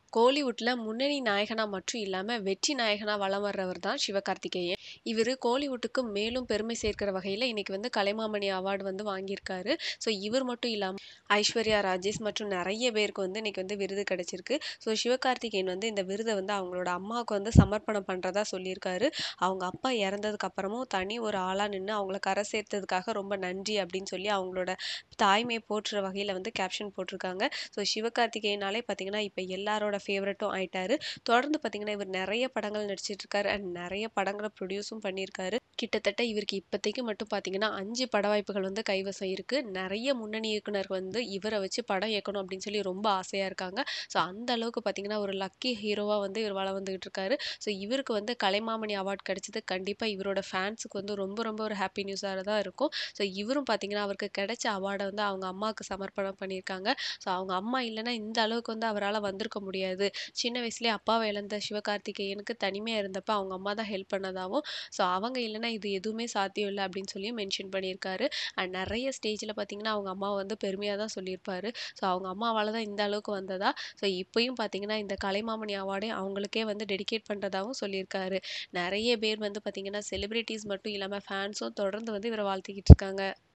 கோலிவுட்ல முன்னணி நாயகனா மட்டும் இல்லாம, வெற்றி நாயகனா வலம் வர்றவர் தான் சிவகார்த்திகேயன். இவரு கோலிவுட்டுக்கு மேலும் பெருமை சேர்க்கிற வகையில இன்னைக்கு வந்து கலைமாமணி அவார்டு வந்து வாங்கியிருக்காரு. ஸோ இவர் மட்டும் இல்லாம ஐஸ்வர்யா ராஜேஷ் மற்றும் நெறைய பேருக்கு வந்து இன்னைக்கு வந்து விருது கிடைச்சிருக்கு. ஸோ சிவகார்த்திகேயன் வந்து இந்த விருத வந்து அவங்களோட அம்மாவுக்கு வந்து சமர்ப்பணம் பண்றதா சொல்லியிருக்காரு. அவங்க அப்பா இறந்ததுக்கு அப்புறமும் தனி ஒரு ஆளா நின்னு அவங்கள கரை சேர்த்ததுக்காக ரொம்ப நன்றி அப்படின்னு சொல்லி அவங்களோட தாய்மைய போற்றுற வகையில வந்து கேப்ஷன் போட்டிருக்காங்க. ஸோ சிவகார்த்திகேயனாலே பார்த்தீங்கன்னா, இப்ப எல்லாரோட ஃபேவரட்டும் ஆயிட்டாரு. தொடர்ந்து பார்த்தீங்கன்னா, இவர் நெறைய படங்கள் நடிச்சிட்டு இருக்காரு. அண்ட் நெறைய படங்கள ப்ரொடியூஸும் பண்ணியிருக்காரு. கிட்டத்தட்ட இவருக்கு இப்பதைக்கு மட்டும் பார்த்தீங்கன்னா, 5 பட வாய்ப்புகள் வந்து கைவசம் இருக்கு. நெறைய முன்னணி இயக்குனர்கள் வந்து இவர வச்சு படம் இயக்கணும் அப்படின்னு சொல்லி ரொம்ப ஆசையா இருக்காங்க. ஸோ அந்த அளவுக்கு பார்த்தீங்கன்னா, ஒரு லக்கி ஹீரோவா வந்து இவர் வலம் வந்துகிட்டு இருக்காரு. ஸோ இவருக்கு வந்து கலைமாமணி அவார்ட் கிடைச்சது கண்டிப்பா இவரோட ஃபேன்ஸுக்கு வந்து ரொம்ப ரொம்ப ஒரு ஹாப்பி நியூஸா தான் இருக்கும். ஸோ இவரும் பார்த்தீங்கன்னா, அவருக்கு கிடைச்ச அவார்ட வந்து அவங்க அம்மாவுக்கு சமர்ப்பணம் பண்ணியிருக்காங்க. ஸோ அவங்க அம்மா இல்லன்னா இந்த அளவுக்கு வந்து அவரால வந்திருக்க முடியாது. சின்ன வயசுலயே அப்பாவ இழந்த சிவகார்த்திகேயனுக்கு தனிமையா இருந்தப்ப அவங்க அம்மா தான் ஹெல்ப் பண்ணதாவும், ஸோ அவங்க இல்லன்னா இது எதுவுமே சாத்தியம் இல்ல அப்படின்னு சொல்லியும் மென்ஷன் பண்ணியிருக்காரு. அண்ட் நெறைய ஸ்டேஜ்ல பார்த்தீங்கன்னா, அவங்க அம்மாவ வந்து பெருமையா தான் சொல்லியிருப்பாரு. ஸோ அவங்க அம்மாவால தான் இந்த அளவுக்கு வந்ததா, ஸோ இப்பயும் பார்த்தீங்கன்னா, இந்த கலைமாமணி அவார்டே அவங்களுக்கே வந்து டெடிகேட் பண்றதாவும் சொல்லியிருக்காரு. நெறைய பேர் வந்து பார்த்தீங்கன்னா, செலிபிரிட்டீஸ் மட்டும் இல்லாம ஃபேன்ஸும் தொடர்ந்து வந்து இவர வாழ்த்திக்கிட்டு இருக்காங்க.